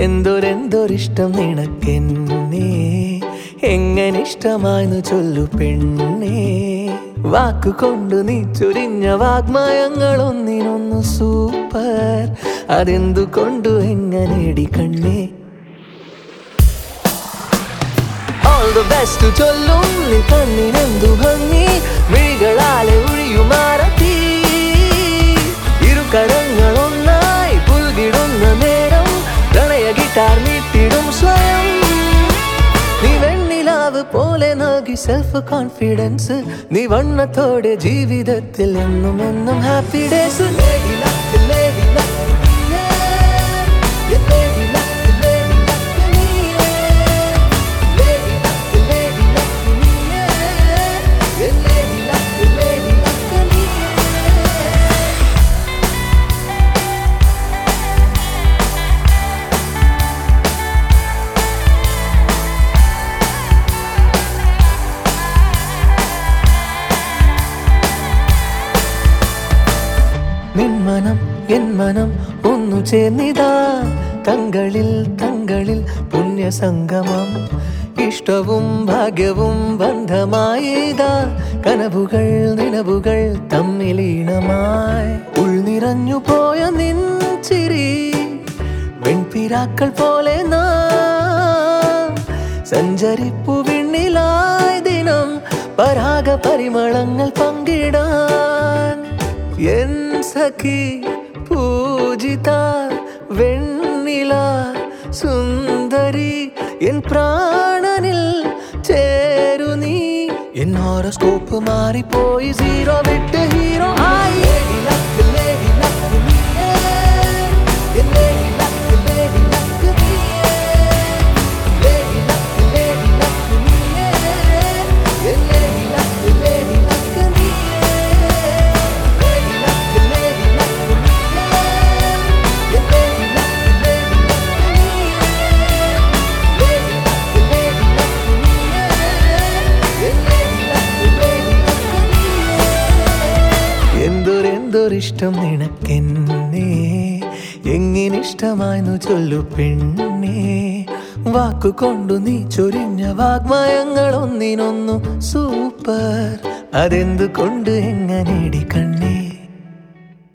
എന്തൊരെന്തൊരിഷ്ടം നിനക്കെന്നെ എങ്ങനിഷ്ടമായെന്ന് ചൊല്ലു പെണ്ണേ വാക്കുകൊണ്ടു നീ ചൊരിഞ്ഞ വാഗ്മയങ്ങൾ ഒന്നിനൊന്നു സൂപ്പർ അതെന്തുകൊണ്ടു എങ്ങനെടി കണ്ണേ ഓൾ ദ ബെസ്റ്റ് ചൊല്ലും നീ കണ്ണിനെന്തു ഭംഗി മിഴികളാലെ ഒഴിയുമാറത്തി ഇരുകരങ്ങൾ ഒന്നായി പുൽകിടുന്ന നേരം പ്രണയ ഗിറ്റാർ മീട്ടിടും സ്വയം നീ വെണ്ണിലാവ് പോലെ നൽകി സെൽഫ് കോൺഫിഡൻസ് നീ വണ്ണത്തോടെ ജീവിതത്തിൽ എന്നും എന്നും ഹാപ്പി ഡേസ് നിന്മനം എൻ മനം ഒന്നു ചേർന്നിതാ തങ്ങളിൽ തങ്ങളിൽ പുണ്യസംഗമം ഇഷ്ടവും ഭാഗ്യവും ബന്ധമായിതാ കനവുകൾ നിലവുകൾ തമ്മിലീണമായി ഉൾനിറഞ്ഞു പോയ നിൻ ചിരി വെൺപിരാക്കൾ പോലെ നാം സഞ്ചരിപ്പു വിണ്ണിലായി ദിനം പരാഗ പരിമളങ്ങൾ പങ്കിടാൻ എൻ സഖി പൂജിത വെണ്ണില സുന്ദരി എൻ പ്രാണനിൽ ചേരു നീ എൻ ഹോറോസ്കോപ്പ് മാറിപ്പോയി സീറോ വിട്ട് ഹീറോ ആയി Lady luck, lady luck, നീയേ. എൻ lady luck, lady luck, നീയേ. Lady luck, lady luck, നീയേ. എൻ lady luck, lady luck, നീയേ. Lady luck, lady luck, നീയേ. എൻ lady luck, lady luck, നീയേ. Lady luck, lady luck, നീയേ. എൻ lady luck, lady luck, നീയേ. എന്തൊരെന്തൊരിഷ്ടം നിനക്കെന്നെ എങ്ങിനിഷ്ടമായെന്നു ചൊല്ലു പെണ്ണേ വാക്കുകൊണ്ടു നീ ചൊരിഞ്ഞ വാഗ്മയങ്ങൾ ഒന്നിനൊന്നു സൂപ്പർ അതെന്തുകൊണ്ട് എങ്ങനെടി കണ്ണേ